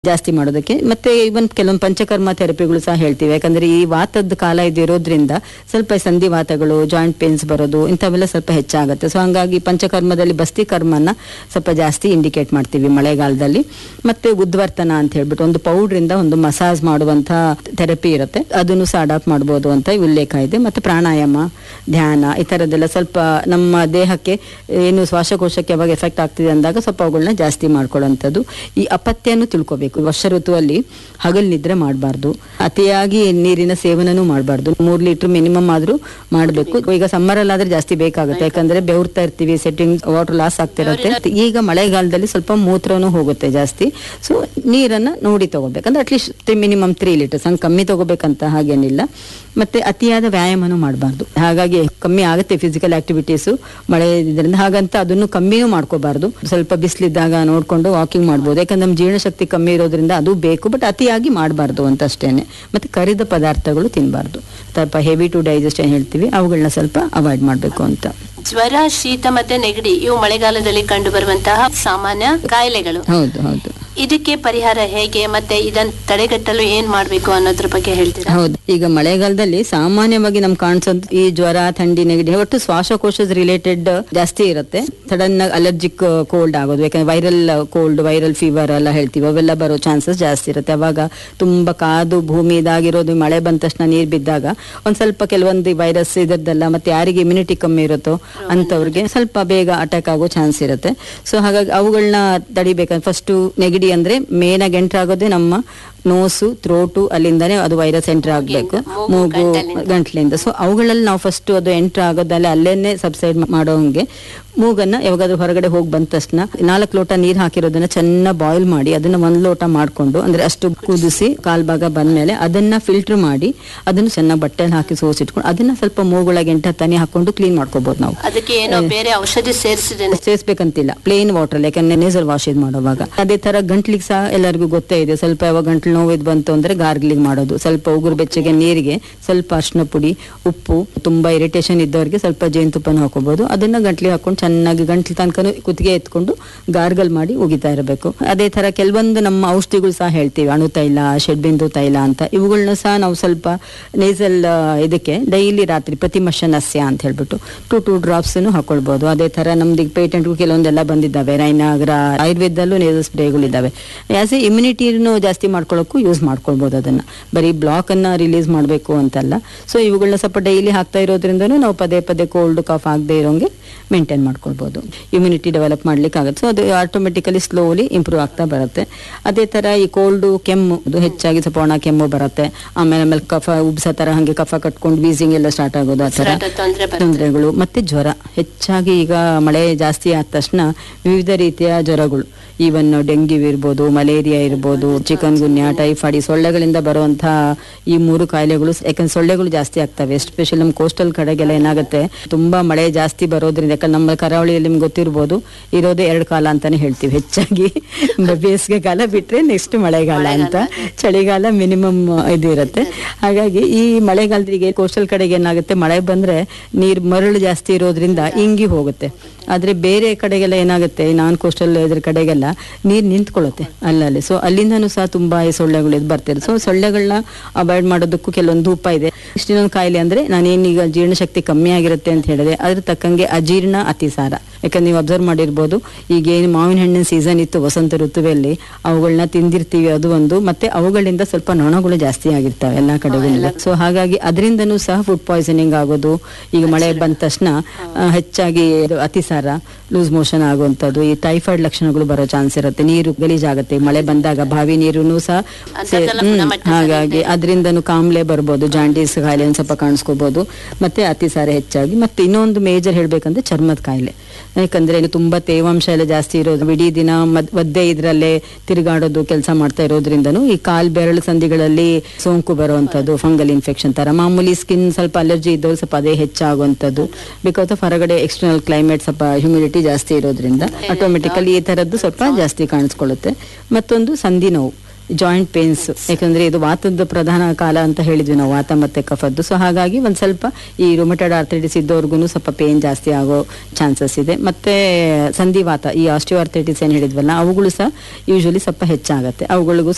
ಜಾಸ್ತಿ ಮಾಡೋದಕ್ಕೆ ಮತ್ತೆ ಇವನ್ ಕೆಲವೊಂದು ಪಂಚಕರ್ಮ ಥೆರಪಿಗಳು ಸಹ ಹೇಳ್ತೀವಿ ಯಾಕಂದ್ರೆ ಈ ವಾತದ ಕಾಲ ಇದು ಇರೋದ್ರಿಂದ ಸ್ವಲ್ಪ ಸಂಧಿ ವಾತಗಳು ಜಾಯಿಂಟ್ ಪೇನ್ಸ್ ಬರೋದು ಇಂಥವೆಲ್ಲ ಸ್ವಲ್ಪ ಹೆಚ್ಚಾಗುತ್ತೆ ಸೊ ಹಂಗಾಗಿ ಪಂಚಕರ್ಮದಲ್ಲಿ ಬಸ್ತಿ ಕರ್ಮನ ಸ್ವಲ್ಪ ಜಾಸ್ತಿ ಇಂಡಿಕೇಟ್ ಮಾಡ್ತೀವಿ ಮಳೆಗಾಲದಲ್ಲಿ ಮತ್ತೆ ಉದ್ವರ್ತನ ಅಂತ ಹೇಳ್ಬಿಟ್ಟು ಒಂದು ಪೌಡ್ರ್ ಇಂದ ಒಂದು ಮಸಾಜ್ ಮಾಡುವಂತ ಥೆರಪಿ ಇರುತ್ತೆ ಅದನ್ನು ಸಹ ಅಡಾಪ್ಟ್ ಮಾಡ್ಬೋದು ಅಂತ ಉಲ್ಲೇಖ ಇದೆ ಮತ್ತೆ ಪ್ರಾಣಾಯಾಮ ಧ್ಯಾನ ಈ ಥರದ್ದೆಲ್ಲ ಸ್ವಲ್ಪ ನಮ್ಮ ದೇಹಕ್ಕೆ ಏನು ಶ್ವಾಸಕೋಶಕ್ಕೆ ಯಾವಾಗ ಎಫೆಕ್ಟ್ ಆಗ್ತಿದೆ ಅಂದಾಗ ಸ್ವಲ್ಪ ಅವುಗಳನ್ನ ಜಾಸ್ತಿ ಮಾಡ್ಕೊಳ್ಳೋಂಥದ್ದು ಈ ಅಪತ್ಯನೂ ತಿಳ್ಕೊಬೇಕು ವರ್ಷ ಋತುವಲ್ಲಿ ಹಗಲ್ ನಿದ್ರೆ ಮಾಡಬಾರ್ದು ಅತಿಯಾಗಿ ನೀರಿನ ಸೇವನನೂ ಮಾಡಬಾರ್ದು ಮೂರ್ ಲೀಟರ್ ಮಿನಿಮಮ್ ಆದ್ರೂ ಮಾಡಬೇಕು ಈಗ ಸಮ್ಮರ್ ಅಲ್ಲಾದ್ರೆ ಜಾಸ್ತಿ ಬೇಕಾಗುತ್ತೆ ಯಾಕಂದ್ರೆ ಬೆವರ್ತಾ ಇರ್ತೀವಿ ಸೆಟ್ಟಿಂಗ್ ವಾಟರ್ ಲಾಸ್ ಆಗ್ತಿರುತ್ತೆ ಈಗ ಮಳೆಗಾಲದಲ್ಲಿ ಸ್ವಲ್ಪ ಮೂತ್ರನೂ ಹೋಗುತ್ತೆ ಜಾಸ್ತಿ ಸೊ ನೀರನ್ನ ನೋಡಿ ತಗೋಬೇಕಂದ್ರೆ ಅಟ್ಲೀಸ್ಟ್ ಮಿನಿಮಮ್ ತ್ರೀ ಲೀಟರ್ಸ್ ಹಂಗೆ ಕಮ್ಮಿ ತಗೋಬೇಕಂತ ಹಾಗೇನಿಲ್ಲ ಮತ್ತೆ ಅತಿಯಾದ ವ್ಯಾಯಾಮನೂ ಮಾಡಬಾರ್ದು ಹಾಗಾಗಿ ಕಮ್ಮಿ ಆಗುತ್ತೆ ಫಿಸಿಕಲ್ ಆಕ್ಟಿವಿಟೀಸು ಮಳೆ ಇದರಿಂದ ಹಾಗಂತ ಅದನ್ನು ಕಮ್ಮಿನೂ ಮಾಡ್ಕೋಬಾರ್ದು ಸ್ವಲ್ಪ ಬಿಸಿಲಿದ್ದಾಗ ನೋಡ್ಕೊಂಡು ವಾಕಿಂಗ್ ಮಾಡ್ಬೋದು ಯಾಕಂದ್ರೆ ನಮ್ಮ ಜೀರ್ಣಶಕ್ತಿ ಕಮ್ಮಿ ಇರೋದ್ರಿಂದ ಅದು ಬೇಕು ಬಟ್ ಅತಿಯಾಗಿ ಮಾಡಬಾರ್ದು ಅಂತ ಅಷ್ಟೇನೆ ಮತ್ತೆ ಕರಿದ ಪದಾರ್ಥಗಳು ತಿನ್ನಬಾರ್ದು ಸ್ವಲ್ಪ ಹೆವಿ ಟು ಡೈಜೆಸ್ಟ್ ಏನ್ ಹೇಳ್ತೀವಿ ಅವುಗಳನ್ನ ಸ್ವಲ್ಪ ಅವಾಯ್ಡ್ ಮಾಡಬೇಕು ಅಂತ ಜ್ವರ ಶೀತ ಮತ್ತೆ ನೆಗಡಿ ಇವು ಮಳೆಗಾಲದಲ್ಲಿ ಕಂಡು ಬರುವಂತಹ ಸಾಮಾನ್ಯ ಕಾಯಿಲೆಗಳು ಹೌದು ಹೌದು ಇದಕ್ಕೆ ಪರಿಹಾರ ಹೇಗೆ ಮತ್ತೆ ಇದನ್ನ ತಡೆಗಟ್ಟಲು ಏನ್ ಮಾಡ್ಬೇಕು ಅನ್ನೋದ್ರ ಬಗ್ಗೆ ಹೇಳ್ತೀರಾ ಹೌದು ಈಗ ಮಳೆಗಾಲದಲ್ಲಿ ಸಾಮಾನ್ಯವಾಗಿ ನಮ್ ಕಾಣಿಸೋದು ಈ ಜ್ವರ ಥಂಡಿ ನೆಗಡಿ ಒಟ್ಟು ಶ್ವಾಸಕೋಶದ ರಿಲೇಟೆಡ್ ಜಾಸ್ತಿ ಇರುತ್ತೆ ಸಡನ್ ಅಲರ್ಜಿಕ್ ಕೋಲ್ಡ್ ಆಗೋದು ಯಾಕಂದ್ರೆ ವೈರಲ್ ಕೋಲ್ಡ್ ವೈರಲ್ ಫೀವರ್ ಎಲ್ಲ ಹೇಳ್ತೀವಿ ಅವೆಲ್ಲ ಬರೋ ಚಾನ್ಸಸ್ ಜಾಸ್ತಿ ಇರುತ್ತೆ ಅವಾಗ ತುಂಬಾ ಕಾದು ಭೂಮಿ ಇದಾಗಿರೋದು ಮಳೆ ಬಂದ ತಕ್ಷಣ ನೀರ್ ಬಿದ್ದಾಗ ಒಂದ್ ಸ್ವಲ್ಪ ಕೆಲವೊಂದು ವೈರಸ್ ಇದರದ್ದೆಲ್ಲ ಮತ್ತೆ ಯಾರಿಗೆ ಇಮ್ಯುನಿಟಿ ಕಮ್ಮಿ ಇರುತ್ತೋ ಅಂತವ್ರಿಗೆ ಸ್ವಲ್ಪ ಬೇಗ ಅಟ್ಯಾಕ್ ಆಗೋ ಚಾನ್ಸ್ ಇರುತ್ತೆ ಸೊ ಹಾಗಾಗಿ ಅವುಗಳನ್ನ ತಡಿಬೇಕಂದ್ರೆ ಫಸ್ಟ್ ನೆಗಡಿ ಅಂದ್ರೆ ಮೇನ್ ಆಗಿ ಎಂಟರ್ ಆಗೋದೇ ನಮ್ಮ ನೋಸು ಥ್ರೋಟು ಅಲ್ಲಿಂದಾನೇ ಅದು ವೈರಸ್ ಎಂಟರ್ ಆಗಬೇಕು ಮೂಗು, ಮೂಗು ಗಂಟಲಿಂದ. ಗಂಟ್ಲಿಂದ ಸೊ ಅವುಗಳಲ್ಲಿ ನಾವು ಫಸ್ಟ್ ಅದು ಎಂಟರ್ ಆಗೋದಲ್ಲೇ ಅಲ್ಲೇನೆ ಸಬ್ಸೈಡ್ ಮಾಡೋಂಗೆ ಮೂಗನ್ನ ಯಾವಾಗಾದ್ರೂ ಹೊರಗಡೆ ಹೋಗಿ ಬಂದ ತಕ್ಷಣ ನಾಲ್ಕು ಲೋಟ ನೀರ್ ಹಾಕಿರೋದನ್ನ ಚೆನ್ನಾಗಿ ಬಾಯ್ಲ್ ಮಾಡಿ ಅದನ್ನ ಒಂದ್ ಲೋಟ ಮಾಡ್ಕೊಂಡು ಅಂದ್ರೆ ಅಷ್ಟು ಕುದಿಸಿ ಕಾಲ್ ಭಾಗ ಬಂದ್ಮೇಲೆ ಅದನ್ನ ಫಿಲ್ಟರ್ ಮಾಡಿ ಅದನ್ನ ಚೆನ್ನಾಗಿ ಬಟ್ಟೆಯಲ್ಲಿ ಹಾಕಿ ಸೋಸಿಟ್ಕೊಂಡು ಅದನ್ನ ಸ್ವಲ್ಪ ಮೂಗೊಳಗೆ ಎಂಟ ತನಿ ಹಾಕೊಂಡು ಕ್ಲೀನ್ ಮಾಡ್ಕೋಬಹುದು ನಾವು ಅದಕ್ಕೆ ಏನೋ ಬೇರೆ ಔಷಧಿ ಸೇರಿಸಿದ್ದೇನೆ ಸೇರಿಸ್ಬೇಕಂತಿಲ್ಲ ಪ್ಲೇನ್ ವಾಟರ್ ಯಾಕಂದ್ರೆ ನೇಸಲ್ ವಾಶ್ ಇದು ಮಾಡುವಾಗ ಅದೇ ತರ ಗಂಟ್ಲಿಗೆ ಸಹ ಎಲ್ಲರಿಗೂ ಗೊತ್ತೇ ಇದೆ ಸ್ವಲ್ಪ ಯಾವಾಗ ಗಂಟ್ಲು ನೋವು ಇದು ಬಂತು ಅಂದ್ರೆ ಗಾರ್ಗ್ಲಿಂಗ್ ಮಾಡೋದು ಸ್ವಲ್ಪ ಉಗುರು ಬೆಚ್ಚಗೆ ನೀರಿಗೆ ಸ್ವಲ್ಪ ಅರ್ಶಿನ ಪುಡಿ ಉಪ್ಪು ತುಂಬಾ ಇರಿಟೇಷನ್ ಇದ್ದವರಿಗೆ ಸ್ವಲ್ಪ ಜೇನುತುಪ್ಪನ ಹಾಕೋಬಹುದು ಅದನ್ನ ಗಂಟ್ಲಿಗೆ ಹಾಕೊಂಡು ಚೆನ್ನಾಗಿ ಗಂಟ್ಲು ತನಕ ಕುತ್ತಿಗೆ ಎತ್ಕೊಂಡು ಗಾರ್ಗಲ್ ಮಾಡಿ ಉಗಿತಾ ಇರಬೇಕು ಅದೇ ತರ ಕೆಲವೊಂದು ನಮ್ಮ ಔಷಧಿಗಳು ಸಹ ಹೇಳ್ತೀವಿ ಅಣು ತೈಲ ಷಡ್ಬಿಂದು ತೈಲ ಅಂತ ಇವುಗಳನ್ನ ಸಹ ನಾವು ಸ್ವಲ್ಪ ನೇಸಲ್ ಇದಕ್ಕೆ ಡೈಲಿ ರಾತ್ರಿ ಪ್ರತಿಮಶನಸ್ಯ ಅಂತ ಹೇಳ್ಬಿಟ್ಟು ಟು ಟೂ ಡ್ರಾಪ್ಸ್ ಹಾಕೊಳ್ಬಹುದು ಅದೇ ತರ ನಮ್ದು ಪೇಟೆಂಟ್ ಕೆಲವೊಂದೆಲ್ಲ ಬಂದಿದ್ದಾವೆ ರೈನಾಗ್ರ ಆಯುರ್ವೇದದಲ್ಲೂ ನೇಸಲ್ ಸ್ಪ್ರೇಗಳು ಇದಾವೆ ಆಸ್ ಎ ಇಮ್ಯುನಿಟಿನೂ ಜಾಸ್ತಿ ಮಾಡ್ಕೊಳ್ಳೋಕ್ಕೂ ಯೂಸ್ ಮಾಡ್ಕೊಳ್ಬಹುದು ಅದನ್ನ ಬರೀ ಬ್ಲಾಕ್ ಅನ್ನ ರಿಲೀಸ್ ಮಾಡಬೇಕು ಅಂತಲ್ಲ ಸೊ ಇವುಗಳನ್ನ ಸ್ವಲ್ಪ ಡೈಲಿ ಹಾಕ್ತಾ ಇರೋದ್ರಿಂದನೂ ನಾವು ಪದೇ ಪದೇ ಕೋಲ್ಡ್ ಕಾಫ್ ಆಗದೆ ಇರೋಂಗೆ ಮೇಂಟೈನ್ ಮಾಡ್ಕೊಳ್ಬಹುದು ಇಮ್ಯುನಿಟಿ ಡೆವಲಪ್ ಮಾಡ್ಲಿಕ್ಕೆ ಆಗುತ್ತೆ ಸೊ ಅದು ಆಟೋಮೆಟಿಕಲಿ ಸ್ಲೋಲಿ ಇಂಪ್ರೂವ್ ಆಗ್ತಾ ಬರುತ್ತೆ ಅದೇ ತರ ಈ ಕೋಲ್ಡ್ ಕೆಮ್ಮು ಅದು ಹೆಚ್ಚಾಗಿ ಸ್ವಲ್ಪ ಒಣ ಕೆಮ್ಮು ಬರುತ್ತೆ ಆಮೇಲೆ ಆಮೇಲೆ ಕಫ ಉಬ್ಸ ತರ ಹಂಗೆ ಕಫ ಕಟ್ಕೊಂಡು ವೀಸಿಂಗ್ ಎಲ್ಲ ಸ್ಟಾರ್ಟ್ ಆಗೋದು ಆ ತರ ಉಸಿರಾಟದ ತೊಂದ್ರೆ ಬರುತ್ತೆ ತೊಂದರೆಗಳು ಮತ್ತೆ ಜ್ವರ ಹೆಚ್ಚಾಗಿ ಈಗ ಮಳೆ ಜಾಸ್ತಿ ಆದ ತಕ್ಷಣ ವಿವಿಧ ರೀತಿಯ ಜ್ವರಗಳು ಈವನ್ ಡೆಂಗ್ಯೂ ಇರ್ಬೋದು ಮಲೇರಿಯಾ ಇರ್ಬೋದು ಚಿಕನ್ ಗುನ್ಯಾ ಟೈಫಾಯ್ಡ್ ಈ ಸೊಳ್ಳೆಗಳಿಂದ ಬರುವಂತಹ ಈ ಮೂರು ಕಾಯಿಲೆಗಳು ಯಾಕಂದ್ರೆ ಸೊಳ್ಳೆಗಳು ಜಾಸ್ತಿ ಆಗ್ತವೆ ಎಸ್ಪೆಷಲಿ ನಮ್ಮ ಕೋಸ್ಟಲ್ ಕಡೆಗೆಲ್ಲ ಏನಾಗುತ್ತೆ ತುಂಬಾ ಮಳೆ ಜಾಸ್ತಿ ಬರೋದ್ರಿಂದ ಯಾಕಂದ್ರೆ ನಮ್ಮ ಕರಾವಳಿಯಲ್ಲಿ ನಿಮ್ಗೆ ಗೊತ್ತಿರ್ಬೋದು ಇರೋದೇ ಎರಡು ಕಾಲ ಅಂತಾನೆ ಹೇಳ್ತೀವಿ ಹೆಚ್ಚಾಗಿ ಬೇಸಿಗೆ ಕಾಲ ಬಿಟ್ರೆ ನೆಕ್ಸ್ಟ್ ಮಳೆಗಾಲ ಅಂತ ಚಳಿಗಾಲ ಮಿನಿಮಮ್ ಇದು ಇರುತ್ತೆ ಹಾಗಾಗಿ ಈ ಮಳೆಗಾಲದಿಗೆ ಕೋಸ್ಟಲ್ ಕಡೆಗೆ ಏನಾಗುತ್ತೆ ಮಳೆ ಬಂದ್ರೆ ನೀರ್ ಮರಳು ಜಾಸ್ತಿ ಇರೋದ್ರಿಂದ ಇಂಗಿ ಹೋಗುತ್ತೆ ಆದ್ರೆ ಬೇರೆ ಕಡೆಗೆಲ್ಲ ಏನಾಗುತ್ತೆ ನಾನ್ ಕೋಸ್ಟಲ್ ಇದ್ರ ಕಡೆಗೆಲ್ಲ ನೀರ್ ನಿಂತ್ಕೊಳ್ಳುತ್ತೆ ಅಲ್ಲಲ್ಲಿ ಸೊ ಅಲ್ಲಿಂದನೂ ಸಹ ತುಂಬಾ ಈ ಸೊಳ್ಳೆಗಳು ಇದು ಬರ್ತಿರುತ್ತೆ ಸೊ ಸೊಳ್ಳೆಗಳನ್ನ ಅವಾಯ್ಡ್ ಮಾಡೋದಕ್ಕೂ ಕೆಲವೊಂದು ಉಪಾಯ ಇದೆ ಇಷ್ಟಿನೊಂದು ಕಾಯಿಲೆ ಅಂದ್ರೆ ನಾನೇನೀಗ ಜೀರ್ಣಶಕ್ತಿ ಕಮ್ಮಿ ಆಗಿರುತ್ತೆ ಅಂತ ಹೇಳಿದೆ ಅದ್ರ ತಕ್ಕಂಗೆ ಅಜೀರ್ಣ ಅತಿಸಾರ ಯಾಕಂದ್ರೆ ನೀವು ಅಬ್ಸರ್ವ್ ಮಾಡಿರ್ಬೋದು ಈಗ ಏನು ಮಾವಿನ ಹಣ್ಣಿನ ಸೀಸನ್ ಇತ್ತು ವಸಂತ ಋತುವಲ್ಲಿ ಅವುಗಳನ್ನ ತಿಂದಿರ್ತೀವಿ ಅದು ಒಂದು ಮತ್ತೆ ಅವುಗಳಿಂದ ಸ್ವಲ್ಪ ನೊಣಗಳು ಜಾಸ್ತಿ ಆಗಿರ್ತವೆ ಎಲ್ಲಾ ಕಡೆಗಳಿಂದ ಸೊ ಹಾಗಾಗಿ ಅದರಿಂದನೂ ಸಹ ಫುಡ್ ಪಾಯ್ಸನಿಂಗ್ ಆಗೋದು ಈಗ ಮಳೆ ಬಂದ ತಕ್ಷಣ ಆ, ಹೆಚ್ಚಾಗಿ ಇದು ಅತಿಸಾರ ಲೂಸ್ ಮೋಷನ್ ಆಗುವಂಥದ್ದು ಈ ಟೈಫಾಯ್ಡ್ ಲಕ್ಷಣಗಳು ಬರೋ ಚಾನ್ಸ್ ಇರುತ್ತೆ ನೀರು ಗಲೀಜಾಗುತ್ತೆ ಮಳೆ ಬಂದಾಗ ಬಾವಿ ನೀರುನು ಸಹ ಸೇ- ಅಂತರ್ಜಲ ಹ್ಮ್, ಗುಣಮಟ್ಟ ಹಾಗಾಗಿ ಅದರಿಂದನೂ ಕಾಮ್ಲೆ ಬರ್ಬೋದು ಜಾಂಡೀಸ್ ಕಾಯಿಲೆ ಒಂದ್ ಸ್ವಲ್ಪ ಕಾಣಿಸ್ಕೋಬಹುದು ಮತ್ತೆ ಅತಿಸಾರ ಹೆಚ್ಚಾಗಿ ಮತ್ತೆ ಇನ್ನೊಂದು ಮೇಜರ್ ಹೇಳ್ಬೇಕಂದ್ರೆ ಚರ್ಮದ ಕಾಯಿಲೆ ಯಾಕಂದ್ರೆ ಇನ್ನು ತುಂಬಾ ತೇವಾಂಶ ಎಲ್ಲ ಜಾಸ್ತಿ ಇರೋದು ಇಡೀ ದಿನ ಮದ್- ಒದ್ದೆ ಇದ್ರಲ್ಲೇ ತಿರುಗಾಡೋದು ಕೆಲಸ ಮಾಡ್ತಾ ಇರೋದ್ರಿಂದನೂ ಈ ಕಾಲ್ ಬೆರಳು ಸಂಧಿಗಳಲ್ಲಿ ಸೋಂಕು ಬರುವಂತದ್ದು ಫಂಗಲ್ ಇನ್ಫೆಕ್ಷನ್ ತರ ಮಾಮೂಲಿ ಸ್ಕಿನ್ ಸ್ವಲ್ಪ ಅಲರ್ಜಿ ಇದ್ದವ್ರು ಸ್ವಲ್ಪ ಅದೇ ಹೆಚ್ಚಾಗುವಂತದ್ದು ಬಿಕಾಸ್ ಆಫ್ ಹೊರಗಡೆ ಎಕ್ಸ್ಟರ್ನಲ್ ಕ್ಲೈಮೇಟ್ ಸ್ವಲ್ಪ ಹ್ಯೂಮಿಡಿಟಿ ಜಾಸ್ತಿ ಇರೋದ್ರಿಂದ ಆಟೋಮೆಟಿಕಲಿ ಈ ತರದ್ದು ಸ್ವಲ್ಪ ಜಾಸ್ತಿ ಕಾಣಿಸ್ಕೊಳ್ಳುತ್ತೆ ಮತ್ತೊಂದು ಸಂಧಿ ನೋವು ಜಾಯಿಂಟ್ ಪೇನ್ಸ್ ಯಾಕಂದ್ರೆ ಇದು ವಾತದ ಪ್ರಧಾನ ಕಾಲ ಅಂತ ಹೇಳಿದ್ವಿ ನಾವು ವಾತ ಮತ್ತೆ ಕಫದ್ದು ಸೊ ಹಾಗಾಗಿ ಒಂದ್ ಸ್ವಲ್ಪ ಈ ರೊಮೆಟೆಡ್ ಆರ್ಥೈಟಿಸ್ ಇದ್ದವ್ರಿಗೂ ಸ್ವಲ್ಪ ಪೇನ್ ಜಾಸ್ತಿ ಆಗೋ ಚಾನ್ಸಸ್ ಇದೆ ಮತ್ತೆ ಸಂಧಿವಾತ ಈ ಆಸ್ಟಿಯೋ ಆರ್ಥೈಟಿಸ್ ಏನ್ ಹೇಳಿದ್ವಲ್ಲ ಅವುಗಳು ಸಹ ಯೂಶಲಿ ಸ್ವಲ್ಪ ಹೆಚ್ಚಾಗತ್ತೆ ಅವುಗಳಿಗೂ